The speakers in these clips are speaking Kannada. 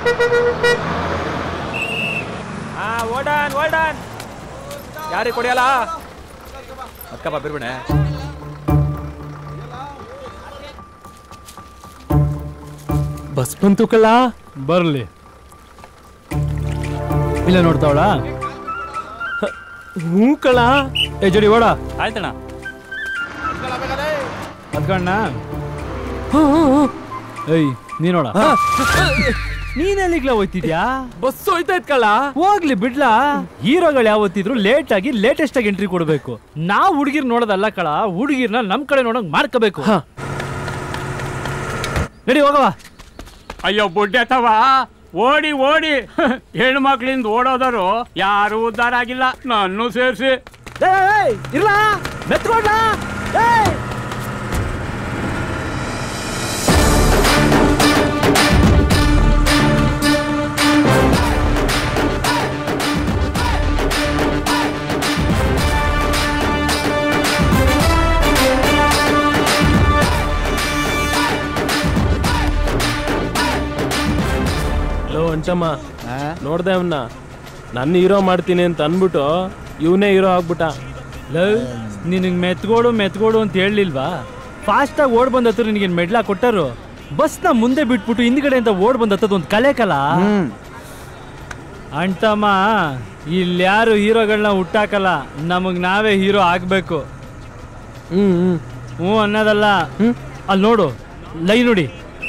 ಹಾ ಓಡಾನ್ ಓಡಾನ್ ಯಾರಿಗೆ ಕೊಡಿಯಲ್ಲ ಅಕ್ಕಪ್ಪ ಬಿರ್ಬಿಣೆ ಬಸ್ ಬಂತು ಕಳ್ಳ ಬರ್ಲಿ ಇಲ್ಲ ನೋಡ್ತಾವಳ ಹ್ಞೂ ಕಳ್ಳ ಏ ಜಡಿ ಓಡ ಆಯ್ತಣ್ಣ ಅದ್ಕಣ್ಣ ಏಯ್ ನೀನೋಡ ನೀನೆಲ್ಲಿಗ್ಲ ಹೋಯ್ತಿದ್ಯಾ ಬಸ್ ಹೋಯ್ತಾಯ್ತ್ ಕಳ್ಳ ಹೋಗ್ಲಿ ಬಿಡ್ಲಾ ಹೀರೋಗಳು ಯಾವತ್ತಿದ್ರು ಲೇಟ್ ಆಗಿ ಲೇಟೆಸ್ಟ್ ಆಗಿ ಎಂಟ್ರಿ ಕೊಡ್ಬೇಕು ನಾವ್ ಹುಡುಗಿರ್ ನೋಡೋದಲ್ಲ ಕಳ ಹುಡುಗಿರ್ನ ನಮ್ ಕಡೆ ನೋಡಂಗ್ ಮಾಡ್ಕೋಬೇಕು ಹಾ. ನಡಿ ಹೋಗವ ಅಯ್ಯೋ ಬುಡ್ಡೆ ತವ ಓಡಿ ಓಡಿ ಹೆಣ್ಮಕ್ಳಿಂದ ಓಡೋದರು ಯಾರು ಉದ್ಧಾರ ಆಗಿಲ್ಲ ನನ್ನೂ ಸೇರಿಸಿ ಇರ್ಲ ಮೆತ್ಕೊಂಡ್ಲ ಲೋ ಅಂಚಮ್ಮ ನೋಡ್ದೆ ಅವನ್ನ ನನ್ನ ಹೀರೋ ಮಾಡ್ತೀನಿ ಅಂತ ಅನ್ಬಿಟ್ಟು ಇವನೇ ಹೀರೋ ಆಗ್ಬಿಟ್ಟ ನಿನಗೆ ಮೆತ್ಗೋಡು ಮೆತ್ಗೋಡು ಅಂತ ಹೇಳಲಿಲ್ವಾ ಫಾಸ್ಟಾಗಿ ಓಡ್ ಬಂದ ಹತ್ರ ನಿನಗೆ ಮೆಡ್ಲಾ ಕೊಟ್ಟರು ಬಸ್ನ ಮುಂದೆ ಬಿಟ್ಬಿಟ್ಟು ಹಿಂದ್ಗಡೆ ಅಂತ ಓಡ್ ಬಂದ ಹತ್ತದ ಒಂದು ಕಲೆ ಕಲ ಅಂಟಮ್ಮ ಇಲ್ಲಿ ಯಾರು ಹೀರೋಗಳನ್ನ ಹುಟ್ಟಾಕಲ್ಲ ನಮಗ್ ನಾವೇ ಹೀರೋ ಆಗ್ಬೇಕು ಹ್ಮ್ ಹ್ಮ್ ಹ್ಞೂ ಅನ್ನೋದಲ್ಲ ಅಲ್ಲಿ ನೋಡು ಲೈ ನೋಡಿ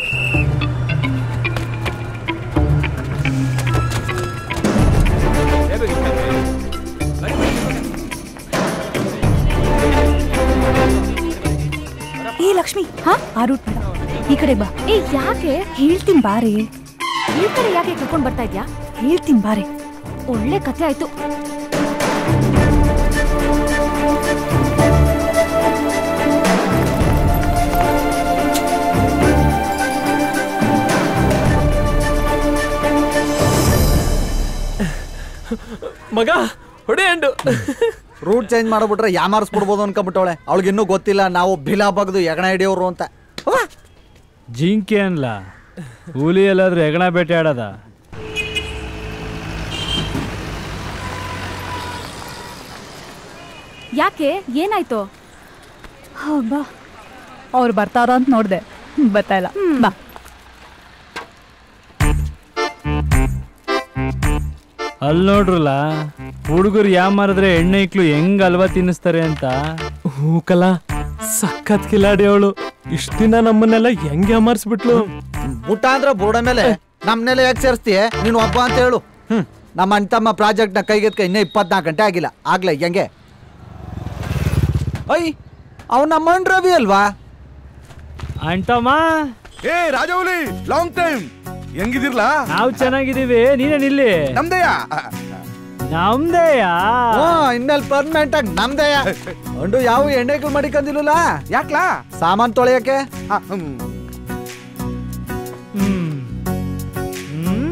ಏ ಲಕ್ಷ್ಮಿ ಹಾ ಆ ರೂಟ್ ಬೇಡ ಈ ಕಡೆ ಬಾ ಏ ಯಾಕೆ ಹೇಳ್ತೀನಿ ಬಾರೆ ಈ ಕಡೆ ಯಾಕೆ ಕರ್ಕೊಂಡ್ ಬರ್ತಾ ಇದ್ಯಾ ಹೇಳ್ತೀನಿ ಬಾರೆ ಒಳ್ಳೆ ಕತೆ ಆಯ್ತು ಮಗ ಹೊಡೆ ಅಂಡು ರೂಟ್ ಚೇಂಜ್ ಮಾಡ್ಬಿಟ್ರೆ ಯಾಮಾರಿಸ್ಬಿಡ್ಬೋದು ಅನ್ಕೊಂಬಿಟ್ಟವಳೆ ಅವಳಿಗೆ ಇನ್ನೂ ಗೊತ್ತಿಲ್ಲ ನಾವು ಬಿಲಾ ಬಗ್ದು ಎಗಣ ಹಿಡಿಯೋರು ಅಂತ ಅವ್ವ! ಜಿಂಕೆ ಅನ್ಲ ಹುಲಿ ಎಲ್ಲಾದ್ರೂ ಹೆಗಣ ಬೇಟೆ ಆಡದ ಯಾಕೆ ಏನಾಯ್ತು ಬಾ ಅವ್ರು ಬರ್ತಾರ ಅಂತ ನೋಡ್ದೆ ಬರ್ತಾ ಇಲ್ಲ ಬಾ ಅಲ್ಲಿ ನೋಡ್ರಲ್ಲ ಹುಡುಗರು ಯಾಮಾರಿದ್ರೆ ಎಣ್ಣೆ ಇಕ್ಲು ಹೆಂಗ್ ಅಲ್ವಾ ತಿನ್ನಿಸ್ತಾರೆ ಅಂತ ಹ್ಞೂ ಕಲ ಸಖತ್ ಕಿಲಾಡಿ ಅವಳು ಇಷ್ಟ ದಿನ ನಮ್ಮನ್ನೆಲ್ಲ ಹೆಂಗೆ ಅಮರ್ಸ್ಬಿಟ್ಲು ಬುಟ್ಟ ಅಂದ್ರೆ ಬೋರ್ಡ ಮೇಲೆ ನಮ್ನೆಲ್ಲ ಯಾಕೆ ಸೇರಿಸ್ತೀಯ ನೀನು ಒಬ್ಬ ಅಂತ ಹೇಳು ಹ್ಮ್ ನಮ್ಮ ಅಣ್ತಮ್ಮ ಪ್ರಾಜೆಕ್ಟ್ನ ಕೈಗೆತ್ಕ ಇನ್ನೂ ಇಪ್ಪತ್ನಾಲ್ಕು ಗಂಟೆ ಆಗಿಲ್ಲ ಆಗ್ಲೇ ಹೆಂಗೆ ಐ ಅವ್ ನಮ್ಮ ಅಣ್ಣ ರವಿ ಅಲ್ವಾ ಅಂಟಮ್ಮ ಏ ರಾಜವಲಿ ಲಾಂಗ್ ಟೈಮ್ ಹೆಂಗಿದಿರ್ಲಾ ನಾವು ಚೆನ್ನಾಗಿದೀವಿ ನೀನೇ ನಿಲ್ಲಿ ನಮ್ದೆಯಾ ನಮ್ದೇಯಾ ಹ್ಞೂ ಇನ್ನೆಲ್ಲಿ ಪರ್ಮನೆಂಟ್ ಆಗಿ ನಮ್ದೆಯ ಅಂಡು ಯಾವ ಎಣ್ಣೆಗಳು ಮಡಿಕಂದಿಲ್ಲ ಯಾಕ್ಲಾ ಸಾಮಾನ್ ತೊಳೆಯಕ್ಕೆ ಆ, ಹ್ಮ್. ಹ್ಮ್ ಹ್ಮ್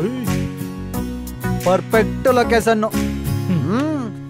ಪರ್ಫೆಕ್ಟ್ ಲೊಕೇಶನ್ ಹ್ಮ್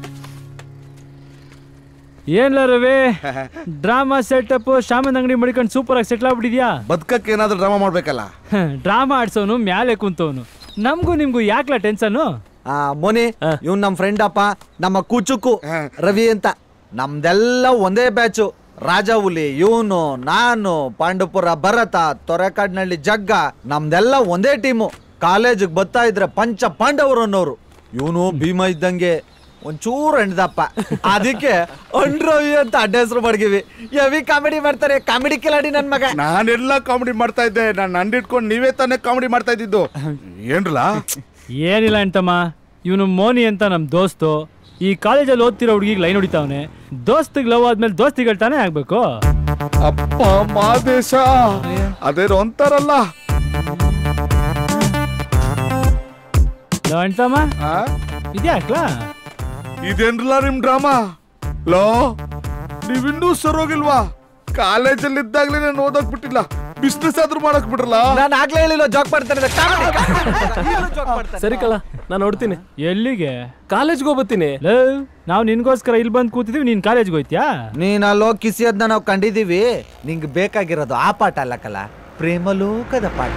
ಏನ್ಲ ರವಿ ಡ್ರಾಮಾ ಸೆಟಪ್ ಶಾಮನ್ ಅಂಗಡಿ ಮಡಿಕೊಂಡು ಸೂಪರ್ ಆಗಿ ಸೆಟ್ಲ್ ಆಗ್ಬಿಟ್ಟಿದ್ಯಾ ಬದ್ಕಕ್ಕೆ ಏನಾದ್ರೂ ಡ್ರಾಮಾ ಮಾಡ್ಬೇಕಲ್ಲ ಡ್ರಾಮಾ ಆಡ್ಸೋನು ಮ್ಯಾಲೆ ಕುಂತವನು ನಮಗೂ ನಿಮ್ಗೂ ಯಾಕ್ಲ ಟೆನ್ಷನ್ ಆ ಮೋನಿ ಇವ್ನ್ ನಮ್ ಫ್ರೆಂಡ್ ಅಪ್ಪ ನಮ್ಮ ಕುಚುಕು ರವಿ ಅಂತ ನಮ್ದೆಲ್ಲ ಒಂದೇ ಬ್ಯಾಚು ರಾಜ ಹುಲಿ ಇವನು ನಾನು ಪಾಂಡುಪುರ ಭರತ ತೊರೆಕಾಡ್ನಳ್ಳಿ ಜಗ್ಗ ನಮ್ದೆಲ್ಲ ಒಂದೇ ಟೀಮು ಕಾಲೇಜಿಗೆ ಬರ್ತಾ ಇದ್ರೆ ಪಂಚ ಪಾಂಡವರು ಅನ್ನೋರು ಇವನು ಭೀಮ ಇದ್ದಂಗೆ ಒಂಚೂರು ಹೆಣ್ದಪ್ಪ ಅದಕ್ಕೆ ಅಣ್ ರವಿ ಅಂತ ಅಡ್ಡ ಹೆಸರು ಮಡ್ಗಿವಿ ಎವಿ ಕಾಮಿಡಿ ಮಾಡ್ತಾರೆ ಕಾಮಿಡಿ ಕಿಲಾಡಿ ನನ್ ಮಗ ನಾನೆಲ್ಲ ಕಾಮಿಡಿ ಮಾಡ್ತಾ ಇದ್ದೆ ನಾನು ಅಂಡಿಟ್ಕೊಂಡು ನೀವೇ ತಾನೇ ಕಾಮಿಡಿ ಮಾಡ್ತಾ ಇದ್ದಿದ್ದು ಏನ್ರಲ್ಲ ಏನಿಲ್ಲ ಅಂತಮ್ಮ ಇವನು ಮೋನಿ ಅಂತ ನಮ್ ದೋಸ್ತು ಈ ಕಾಲೇಜಲ್ಲಿ ಓದ್ತಿರೋ ಹುಡುಗಿಗೆ ಲೈನ್ ಹೊಡಿತಾವನೆ ದೋಸ್ತಿಗೆ ಲವ್ ಆದ್ಮೇಲೆ ದೋಸ್ತಿಗಳು ತಾನೇ ಆಗ್ಬೇಕು ಅಪ್ಪ ಮಾದೇಶ ಅದೇನೋ ಅಂತಾರಲ್ಲ ಲೋ ಅಂತಮ್ಮ ಆ? ಇದ್ಯಾಕ್ಲಾ ಇದೇನ್ರಲ್ಲ ನಿಮ್ ಡ್ರಾಮಾ ಲೋ ನೀವಿನ್ನೂ ಸರೋಗಿಲ್ವಾ ಕಾಲೇಜಲ್ಲಿ ಇದ್ದಾಗ್ಲೇ ನಾನು ಓದಕ್ ಬಿಟ್ಟಿಲ್ಲ ಬಿಸ್ನೆಸ್ ಆದ್ರೂ ಮಾಡಕ್ ಬಿಡ್ರಲ್ಲ ನಾನು ಆಗ್ಲೇ ಹೇಳಿಲ್ಲ ಜಾಕ್ ಮಾಡ್ತಾರೆ ಜಾಕ್ ಮಾಡ್ತಾರೆ ಸರಿ ಕಲ ನಾನು ನೋಡ್ತೀನಿ ಎಲ್ಲಿಗೆ ಕಾಲೇಜ್ಗೆ ಹೋಗ್ಬತ್ತೀನಿ ಲೋ ನಾವು ನಿನ್ಗೋಸ್ಕರ ಇಲ್ಲಿ ಬಂದು ಕೂತಿದೀವಿ ನೀನ್ ಕಾಲೇಜ್ಗೆ ಹೋಯ್ತ್ಯಾ ನೀನ್ ಅಲ್ಲೋ ಕಿಸಿಯೋದ್ನ ನಾವು ಕಂಡಿದೀವಿ ನಿಂಗೆ ಬೇಕಾಗಿರೋದು ಆ ಪಾಠ ಅಲ್ಲಕಲ್ಲ ಪ್ರೇಮಲೋಕದ ಪಾಠ